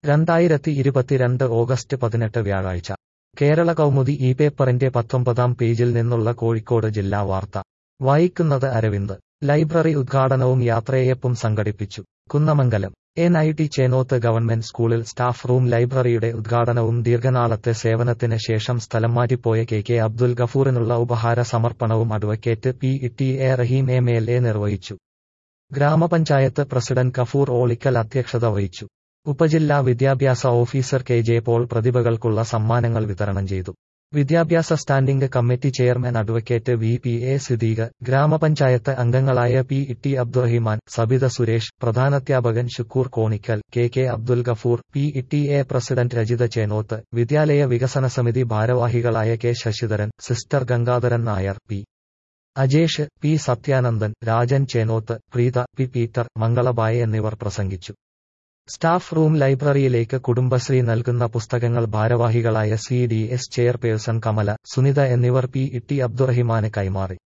രണ്ടായിരത്തി ഇരുപത്തിരണ്ട് ഓഗസ്റ്റ് പതിനെട്ട് വ്യാഴാഴ്ച കേരള കൗമുദി ഈ പേപ്പറിന്റെ പത്തൊമ്പതാം പേജിൽ നിന്നുള്ള കോഴിക്കോട് ജില്ലാ വാർത്ത വായിക്കുന്നത് അരവിന്ദ് ലൈബ്രറി ഉദ്ഘാടനവും യാത്രയയപ്പും സംഘടിപ്പിച്ചു Kunnamangalam N I T Chenoth government സ്കൂളിൽ സ്റ്റാഫ് റൂം ലൈബ്രറിയുടെ ഉദ്ഘാടനവും ദീർഘനാളത്തെ സേവനത്തിന് ശേഷം സ്ഥലം മാറ്റിപ്പോയ കെ കെ അബ്ദുൽ ഗഫൂറിനുള്ള ഉപഹാര സമർപ്പണവും advocate P T A Rahim M L A നിർവഹിച്ചു ഗ്രാമപഞ്ചായത്ത് പ്രസിഡന്റ് ഗഫൂർ ഓളിക്കൽ അധ്യക്ഷത വഹിച്ചു ഉപജില്ലാ വിദ്യാഭ്യാസ ഓഫീസർ കെ ജെ പോൾ പ്രതിഭകൾക്കുള്ള സമ്മാനങ്ങൾ വിതരണം ചെയ്തു വിദ്യാഭ്യാസ standing committee chairman advocate V P A Siddique ഗ്രാമപഞ്ചായത്ത് അംഗങ്ങളായ പി ടി അബ്ദുറഹിമാൻ സബിത സുരേഷ് പ്രധാനാധ്യാപകൻ Shukkur conical K K Abdul Gafoor P T A president Rajitha Chenoth വിദ്യാലയ വികസന സമിതി ഭാരവാഹികളായ K Sasidharan sister Gangadharan Nair P Ajesh P Sathyanandan Rajan Chenoth Preetha P Peter Mangalabai എന്നിവർ പ്രസംഗിച്ചു സ്റ്റാഫ് റൂം ലൈബ്രറിയിലേക്ക് കുടുംബശ്രീ നൽകുന്ന പുസ്തകങ്ങൾ ഭാരവാഹികളായ C D S chairperson Kamala Sunitha എന്നിവർ പി ടി അബ്ദുറഹിമാന് കൈമാറി